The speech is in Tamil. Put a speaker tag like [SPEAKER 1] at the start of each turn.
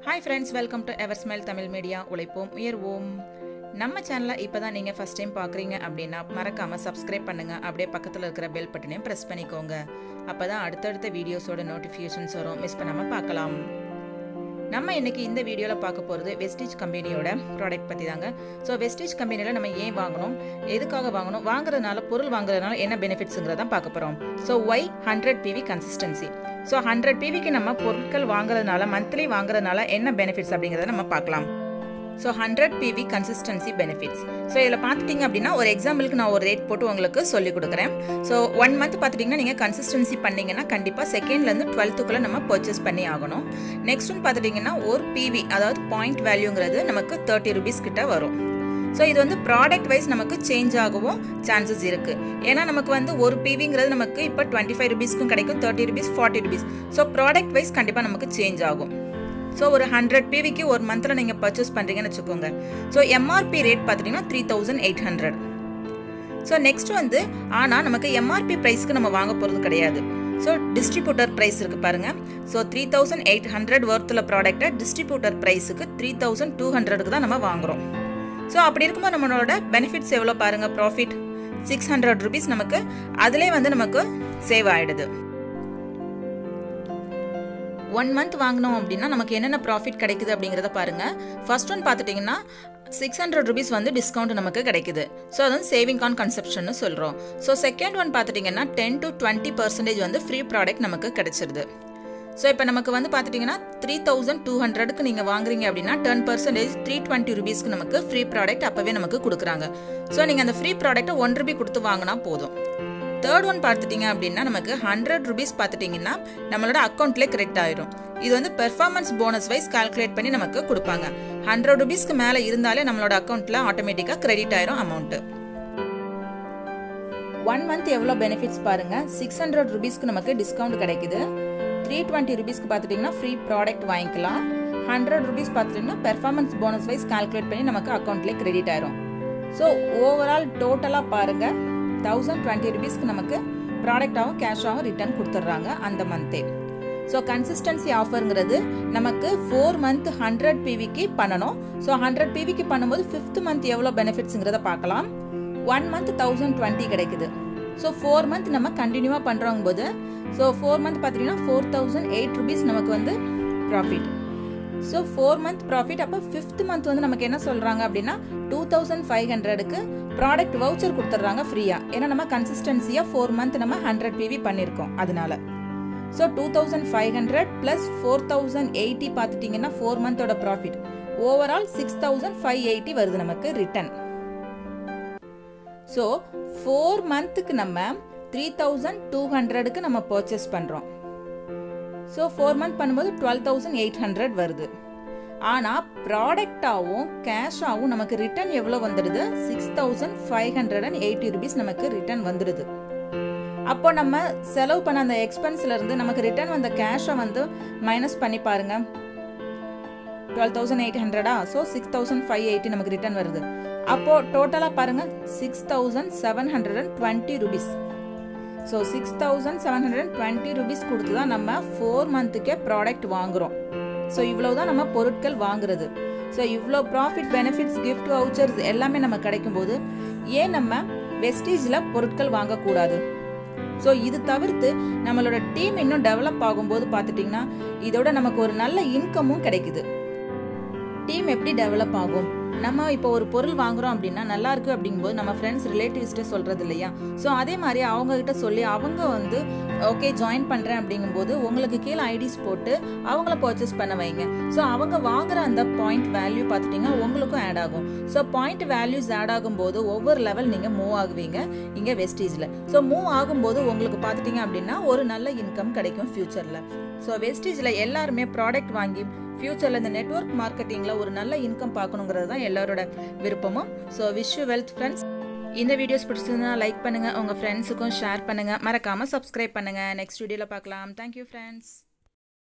[SPEAKER 1] hi friends welcome to our smile Tamil media உழைப்போம் உயர்வோம் நம்ம சேனலை இப்போ தான் நீங்கள் ஃபஸ்ட் டைம் பார்க்குறீங்க அப்படின்னா மறக்காமல் சப்ஸ்கிரைப் பண்ணுங்கள் அப்படியே பக்கத்தில் இருக்கிற பெல் பட்டனையும் ப்ரெஸ் பண்ணிக்கோங்க அப்போ தான் அடுத்தடுத்த வீடியோஸோட நோட்டிஃபிகேஷன்ஸ் வரும் மிஸ் பண்ணாமல் பார்க்கலாம் நம்ம இன்னைக்கு இந்த வீடியோவில் பார்க்க போகிறது வெஸ்டேஜ் கம்பெனியோட ப்ராடக்ட் பற்றி தாங்க ஸோ வெஸ்டேஜ் கம்பெனியில் நம்ம ஏன் வாங்கணும் எதுக்காக வாங்கணும் வாங்குறதுனால பொருள் வாங்குறதுனால என்ன பெனிஃபிட்ஸுங்கிறத பார்க்க போகிறோம் so why hundred PV consistency so hundred பிவிக்கு நம்ம பொருட்கள் வாங்குறதுனால மந்த்லி வாங்குறதுனால என்ன பெனிஃபிட்ஸ் அப்படிங்கிறத நம்ம பார்க்கலாம் so hundred PV consistency benefits so இதில் பார்த்துட்டிங்க அப்படின்னா ஒரு எக்ஸாம்பிளுக்கு நான் ஒரு ரேட் போட்டு உங்களுக்கு சொல்லி கொடுக்குறேன் ஸோ ஒன் மந்த் பார்த்துட்டிங்கன்னா நீங்கள் கன்சிஸ்டன்சி பண்ணிங்கன்னா கண்டிப்பாக செகண்ட்லேருந்து டுவெல்த்துக்குள்ளே நம்ம பர்ச்சேஸ் பண்ணி ஆகணும் நெக்ஸ்ட் ஒன் பார்த்துட்டிங்கன்னா ஒரு பிவி அதாவது பாயிண்ட் வேல்யூங்கிறது நமக்கு தேர்ட்டி ருபீஸ் கிட்ட வரும் ஸோ இது வந்து ப்ராடக்ட் வைஸ் நமக்கு சேஞ்ச் ஆகவும் சான்சஸ் இருக்குது ஏன்னா நமக்கு வந்து ஒரு பிவிங்கிறது நமக்கு இப்போ டுவெண்ட்டி ஃபைவ் ருபீஸ்க்கும் கிடைக்கும் thirty rupees forty rupees so product wise கண்டிப்பாக நமக்கு சேஞ்ச் ஆகும் ஸோ ஒரு ஹண்ட்ரட் பிவிக்கு ஒரு மந்தில் நீங்கள் பர்ச்சேஸ் பண்ணுறீங்கன்னு வச்சுக்கோங்க ஸோ எம்ஆர்பி ரேட் பார்த்துட்டிங்கன்னா three thousand eight hundred so next வந்து ஆனால் நமக்கு எம்ஆர்பி ப்ரைஸ்க்கு நம்ம வாங்க போகிறது கிடையாது ஸோ டிஸ்ட்ரிபியூட்டர் ப்ரைஸ் இருக்குது பாருங்கள் so three thousand eight hundred ஒர்த்தில் ப்ராடக்ட்டை டிஸ்ட்ரிபியூட்டர் ப்ரைஸுக்கு த்ரீ தௌசண்ட் டூ ஹண்ட்ரடுக்கு தான் நம்ம வாங்குகிறோம் ஸோ அப்படி இருக்கும்போது நம்மளோட பெனிஃபிட்ஸ் எவ்வளோ பாருங்கள் ப்ராஃபிட் சிக்ஸ் ஹண்ட்ரட் ருபீஸ் நமக்கு அதிலே வந்து நமக்கு சேவ் ஆகிடுது ஒன் மந்த் வாங்கினோம் அப்படின்னா நமக்கு என்னென்ன ப்ராஃபிட் கிடைக்குது அப்படிங்கிறத பாருங்கள் ஃபர்ஸ்ட் ஒன் பார்த்துட்டிங்கன்னா சிக்ஸ் ஹண்ட்ரட் ருபீஸ் வந்து டிஸ்கவுண்ட் நமக்கு கிடைக்குது ஸோ அது வந்து சேவிங் ஆன் கன்செப்ஷன் சொல்கிறோம் ஸோ செகண்ட் ஒன் பார்த்துட்டிங்கன்னா டென் டு டுவெண்ட்டி பர்சன்டேஜ் வந்து ஃப்ரீ ப்ராடக்ட் நமக்கு கிடைச்சிருது ஸோ இப்போ நமக்கு வந்து பார்த்துட்டிங்கன்னா த்ரீ தௌசண்ட் டூ ஹண்ட்ரடுக்கு நீங்கள் வாங்குறீங்க அப்படின்னா டென் பர்சன்டேஜ் த்ரீ டுவெண்ட்டி ருபீஸ்க்கு நமக்கு ஃப்ரீ ப்ராடக்ட் அப்போவே நமக்கு கொடுக்குறாங்க ஸோ நீங்கள் அந்த ஃப்ரீ ப்ராடக்ட்டை ஒன் ருபி கொடுத்து வாங்கினா போதும் தேர்ட் ஒன் பார்த்துட்டிங்க அப்படின்னா நமக்கு ஹண்ட்ரட் ருபீஸ் பார்த்துட்டிங்கன்னா நம்மளோட அக்கௌண்ட்லேயே கிரெடிட் ஆயிரும் இது வந்து பெர்ஃபார்மன்ஸ் போனஸ் வைஸ் கால்குலேட் பண்ணி நமக்கு கொடுப்பாங்க ஹண்ட்ரட் ருபீஸ்க்கு மேலே இருந்தாலே நம்மளோட அக்கௌண்ட்டில் ஆட்டோமேட்டிக்காக கிரெடிட் ஆயிரும் அமௌண்ட்டு ஒன் மந்த் எவ்வளோ பெனிஃபிட்ஸ் பாருங்க சிக்ஸ் ஹண்ட்ரட் ருபீஸ்க்கு நமக்கு டிஸ்கவுண்ட் கிடைக்குது த்ரீ டுவெண்ட்டி ருபீஸ்க்கு பார்த்துட்டிங்கன்னா ஃப்ரீ ப்ராடக்ட் வாங்கிக்கலாம் ஹண்ட்ரட் ருபீஸ் பார்த்துட்டிங்கன்னா பெர்ஃபார்மன்ஸ் போனஸ் வைஸ் கால்குலேட் பண்ணி நமக்கு அக்கௌண்ட்லேயே கிரெடிட் ஆயிரும் ஸோ ஓவரால் டோட்டலாக பாருங்கள் தௌசண்ட் டுவெண்ட்டி ருபீஸ்க்கு நமக்கு ப்ராடக்டாகவும் கேஷாகவும் ரிட்டர்ன் கொடுத்துட்றாங்க அந்த மந்த்தே ஸோ கன்சிஸ்டன்சி ஆஃபருங்கிறது நமக்கு ஃபோர் மந்த் ஹண்ட்ரட் பிவிக்கு பண்ணணும் ஸோ ஹண்ட்ரட் பிவிக்கு பண்ணும்போது ஃபிஃப்த் மந்த் எவ்வளோ பெனிஃபிட்ஸுங்கிறத பார்க்கலாம் ஒன் மந்த் தௌசண்ட் டுவெண்ட்டி கிடைக்குது ஸோ ஃபோர் மந்த் நம்ம கண்டினியூவாக பண்ணுறவங்க போது ஸோ ஃபோர் மந்த் பார்த்தீங்கன்னா ஃபோர் தௌசண்ட் எயிட் ருபீஸ் நமக்கு வந்து profit so four month profit அப்போ ஃபிஃப்த் மந்த் வந்து நமக்கு என்ன சொல்கிறாங்க அப்படின்னா டூ தௌசண்ட் ஃபைவ் ஹண்ட்ரடுக்கு ப்ராடக்ட் வவுச்சர் கொடுத்துட்றாங்க ஃப்ரீயாக ஏன்னா நம்ம கன்சிஸ்டன்சியாக ஃபோர் மந்த் நம்ம ஹண்ட்ரட் பிவி பண்ணியிருக்கோம் அதனால so two thousand five hundred plus four thousand eighty பார்த்துட்டிங்கன்னா ஃபோர் மந்தோட profit overall six thousand five eighty வருது நமக்கு ரிட்டர்ன் ஸோ ஃபோர் மந்த்துக்கு நம்ம த்ரீ தௌசண்ட் டூ ஹண்ட்ரடுக்கு நம்ம பர்ச்சேஸ் பண்ணுறோம் ஸோ ஃபோர் மந்த் பண்ணும்போது டுவெல் தௌசண்ட் எயிட் ஹண்ட்ரட் வருது ஆனால் ப்ராடக்டாகவும் கேஷாகவும் நமக்கு ரிட்டர்ன் எவ்வளோ வந்துடுது six thousand five hundred and eighty rupees நமக்கு ரிட்டர்ன் வந்துடுது அப்போ நம்ம செலவு பண்ண அந்த எக்ஸ்பென்ஸ்ல இருந்து நமக்கு ரிட்டர்ன் வந்த கேஷை வந்து மைனஸ் பண்ணி பாருங்க டுவெல் தௌசண்ட் எயிட் ஹண்ட்ரடா so six thousand five eighty நமக்கு ரிட்டர்ன் வருது அப்போ டோட்டலாக பாருங்க six thousand seven hundred and twenty rupees so six thousand seven hundred and twenty rupees கொடுத்து தான் நம்ம ஃபோர் மந்த்துக்கே ப்ராடக்ட் வாங்குறோம் ஸோ இவ்வளோ தான் நம்ம பொருட்கள் வாங்குறது ஸோ இவ்வளோ ப்ராஃபிட் பெனிஃபிட்ஸ் கிஃப்ட் வவுச்சர்ஸ் எல்லாமே நம்ம கிடைக்கும் போது ஏன் நம்ம வெஸ்டேஜில் பொருட்கள் வாங்கக்கூடாது ஸோ இது தவிர்த்து நம்மளோட டீம் இன்னும் டெவலப் ஆகும்போது பார்த்துட்டிங்கன்னா இதோட நமக்கு ஒரு நல்ல இன்கமும் கிடைக்குது டீம் எப்படி டெவலப் ஆகும் நம்ம இப்போ ஒரு பொருள் வாங்குறோம் அப்படின்னா நல்லா இருக்கு அப்படிங்கும்போது நம்ம ஃப்ரெண்ட்ஸ் ரிலேட்டிவ்ஸ்ட்டு சொல்றது இல்லையா ஸோ அதே மாதிரி அவங்க கிட்ட சொல்லி அவங்க வந்து ஓகே ஜாயின் பண்ணுறேன் அப்படிங்கும்போது உங்களுக்கு கீழே ஐடிஸ் போட்டு அவங்கள பர்ச்சேஸ் பண்ண வைங்க ஸோ அவங்க வாங்குற அந்த பாயிண்ட் வேல்யூ பார்த்துட்டிங்கன்னா உங்களுக்கும் ஆட் ஆகும் ஸோ பாயிண்ட் வேல்யூஸ் ஆட் ஆகும்போது ஒவ்வொரு லெவல் நீங்கள் மூவ் ஆகுவீங்க இங்கே வெஸ்டேஜில் ஸோ மூவ் ஆகும்போது உங்களுக்கு பார்த்துட்டிங்க அப்படின்னா ஒரு நல்ல இன்கம் கிடைக்கும் ஃப்யூச்சரில் ஸோ வெஸ்டேஜில் எல்லாருமே ப்ராடக்ட் வாங்கி ஃப்யூச்சரில் இந்த நெட்ஒர்க் மார்க்கெட்டிங்கில் ஒரு நல்ல இன்கம் பார்க்கணுங்கிறது தான் எல்லாரோட விருப்பமும் so wish you wealth friends இந்த வீடியோஸ் பிடிச்சிருந்தா லைக் பண்ணுங்கள் உங்கள் ஃப்ரெண்ட்ஸுக்கும் ஷேர் பண்ணுங்கள் மறக்காமல் சப்ஸ்கிரைப் பண்ணுங்கள் நெக்ஸ்ட் வீடியோவில் பார்க்கலாம் தேங்க்யூ ஃப்ரெண்ட்ஸ்